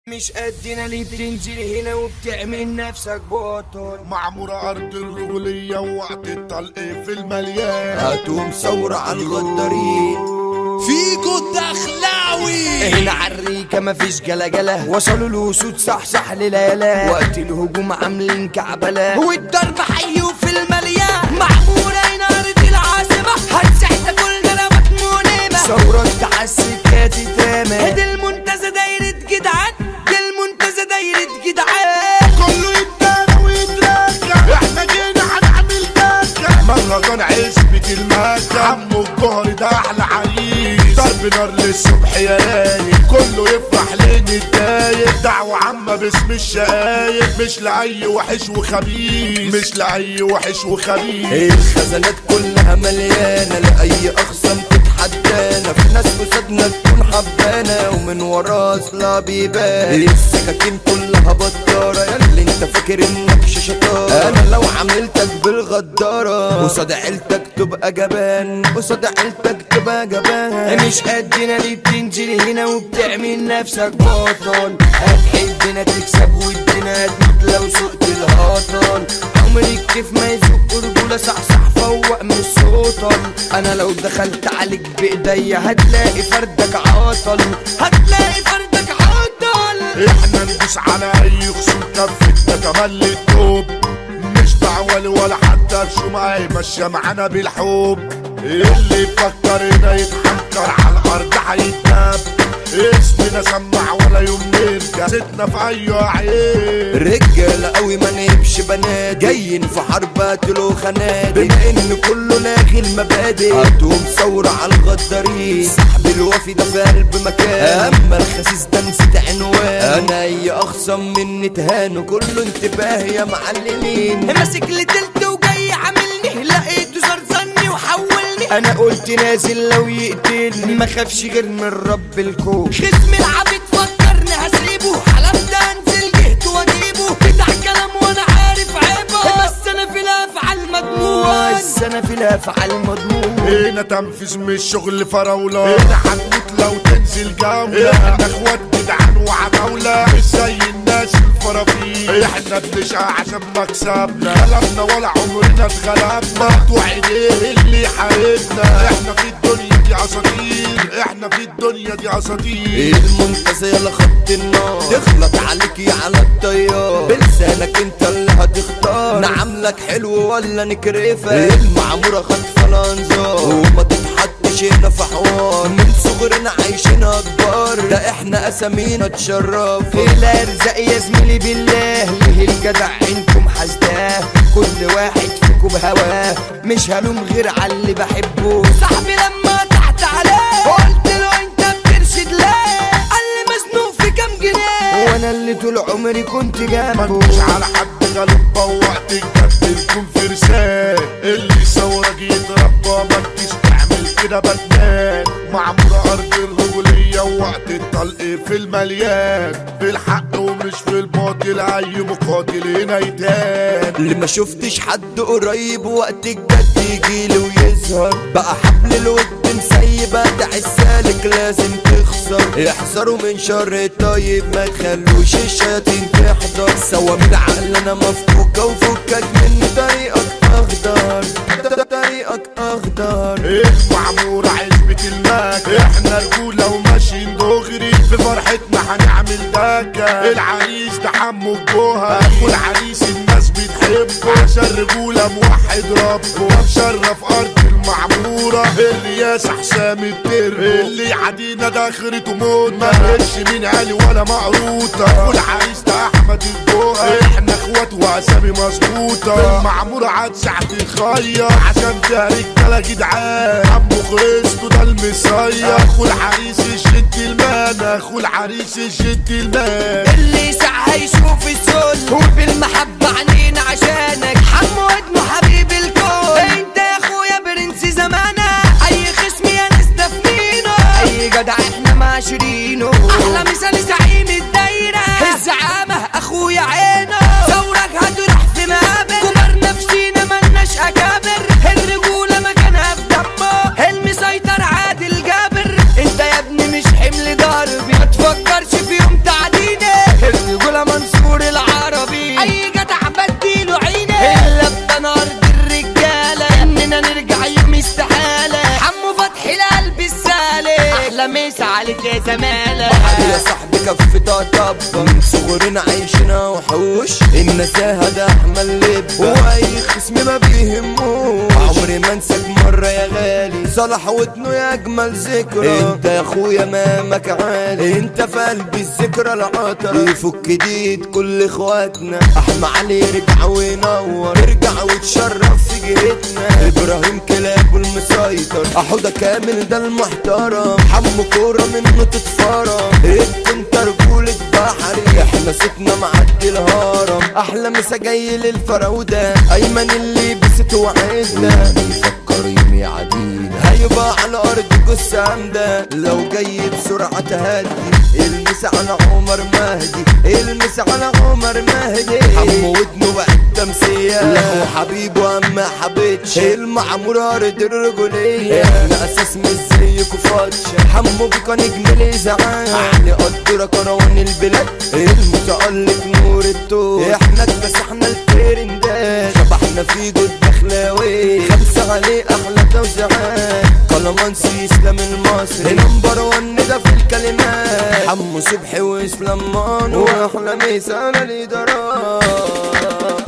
مش قدنا ليه بتنزل هنا وبتعمل نفسك بطل معمورة أرض الرجولية ووقت الطلق في المليان هاتهم ثورة على الغدارين فيكو الدخلاوي هنا عالريكة مفيش جلجلة وصلوا الوسود صح صح لليلة وقت الهجوم عاملين كعبلة والضرب حي وفي المليان معمورة هنا أرض العاصمة هتساعد كل ضربات مؤلمة ثورة السكات تامة دي المنتزه دايرة جدعان دي المنتزه دايرة جدعان كله يتدارى ويتراكى احنا جينا هنعمل داكة مهرجان عزبة المكة عمو الجهر ده أحلى عريس ضرب نار للصبح يا رايق كله يفرح لين الدايق دعوة عامة باسم الشقايق مش لأي وحش وخبيث مش لأي وحش وخبيث الخزانات كلها مليانة لأي أخصم تتحدانا في ناس قصادنا تكون حبانا ومن ورا أصلا بيبان السكاكين كلها بطارة ياللي انت فاكر انك شطارة انا لو عملتك بالغدارة قصاد عيلتك تبقى جبان قصاد عيلتك تبقى جبان مش قدنا ليه بتنزل هنا وبتعمل نفسك بطل هتحبنا تكسب ودنا تموت لو سقت الهطل عمري كيف ما يفك رجولة صحصح فوق من السلطان انا لو دخلت عليك بايديا هتلاقي فردك عطل هتلاقي فردك عطل احنا ندوس على اي خصوم كفتنا كمان للتوب مش دعوة ولا حتى رسوم اي ماشية معانا بالحب اللي يفكر هنا يتحنكر على الارض هيتنام اسمنا سمع ولا يوم نرجع ستنا في اي عين رجالة قوي ما نهبش بنات جايين في حرب قتلوا خنادق بما ان كله لاغي المبادئ هاتهم ثورة على الغدارين سحب الوفي ده في قلب مكان اما الخسيس ده نسيت عنوان انا اي اخصم مني تهان كله انتباه يا معلمين ماسك لتلت وجاي عاملني لقيته زرزني وحولني انا قلت نازل لو يقتلني ما خافش غير من رب الكون خصم العبيد فكرني هسيبه حلفت انزل جهت واجيبه بتاع كلام وانا عارف عيبه بس انا في الافعال مضمون بس انا في الافعال مضمون هنا تنفيذ مش شغل فراولة هنا هتموت لو تنزل جولة احنا اخوات جدعان وعتاولة مش زي الناس الفرافيل احنا بنشقى عشان مكسبنا غلبنا ولا عمرنا اتغلبنا مقطوع ايديه اللي حاربنا احنا في الدنيا دي اساطير احنا في الدنيا دي اساطير المنتزه يلا خط النار تخلط عليك يا على الطيار بلسانك انت اللي هتختار نعملك حلو ولا نكرفك المعمورة خطفة الانظار وما تتحطش هنا في حوار من صغرنا عايشينها كبار ده احنا اسامينا تشرف الارزاق يا زميلي بالله ليه الجدع عينكم حاسداه كل واحد فيكم بهواه مش هلوم غير على اللي بحبه صاحبي لما تحت عليه قلت له انت بترشد ليه قال لي مزنوق في كام جنيه وانا اللي طول عمري كنت جنبه مش على حد غلبة ووقت الجد نكون فرسان اللي ثورك يتربى ما تجيش تعمل كده بدمان معمورة أرض الرجولية ووقت الطلق في المليان بالحق ومش في الباطل أي مقاتل هنا يتان اللي ما شفتش حد قريب وقت الجد يجيلي ويظهر بقى حبل الود مسيب ادع السالك لازم تخسر احذروا من شر الطيب ما تخلوش الشياطين تحضر سوا من عقلنا مفكوكة وفكك من طريقك اخضر طريقك اخضر ايه معمورة عزبة الماك احنا رجولة وماشيين دغري في فرحتنا هنعمل داكة العريس ده حمو الجوهر اخو العريس الناس بتحبه عشان رجولة موحد ربه مشرف ارض المعمورة الياس حسام التربو اللي عدينا ده اخرته موت ما قالش مين قالي ولا مقروطة اخو العريس ده احمد الجوهر احنا اخوات واسامي مظبوطة المعمورة عاد ساعة الخير عشان فيها رجالة جدعان عمو خريستو ده المصير اخو العريس الجد المان اخو العريس الجد المان اللي ساعة يشوف السل وبالمحبة عنينا عشانك حمو ابنه حبيب الكون انت يا اخويا برنس زمانك اي خصم يا ناس تفنينه اي جدع احنا معاشرينه احلى مثال زعيم الدايرة الزعامة اخويا عينه ثورك هتروح في مقابر كبر نفسينا ملناش اكابر الرجولة مكانها في دمه المسيطر عادل جابر انت يا ابني مش حمل ضربي ما تفكرش في يوم تعديني في طبطبة من صغرنا عايشنا وحوش النزاهة ده احمل لب واي خصم ما بيهموش عمري ما انساك مرة يا غالي صلاح ودنه يا اجمل ذكرى انت يا اخويا مامك عالي انت في قلبي الذكرى العطرة يفك جديد كل اخواتنا احمى علي رجع وينور ارجع وتشرف في جهتنا ابراهيم كلاب المسيطر احوده كامل ده المحترم حمو كورة منه تتفرم انت انت رجولة بحري احنا صوتنا معدي الهرم احلى مسا جاي للفراودة ايمن اللي بست وعدنا يفكر يوم يعدينا هيبقى على ارض جثة ده لو جاي بسرعة تهدي المس على عمر مهدي المس على عمر مهدي حمو ودنه بقت تمثيل لا حبيبه اما حبيتش المعمور ارض الرجولية احنا اساس مش زيكوا فاتشة حمو بيكا نجم الازعاج علي قدرة كروان البلاد المتألق نور التوب احنا اكتسحنا الترندات شبحنا في جود دخلاوي خمسة عليه احلى توزيعات قلمانسي اسلام المصري نمبر ون ده في الكلمات حمو صبحي واسلام مانو واحلى مثال الادارات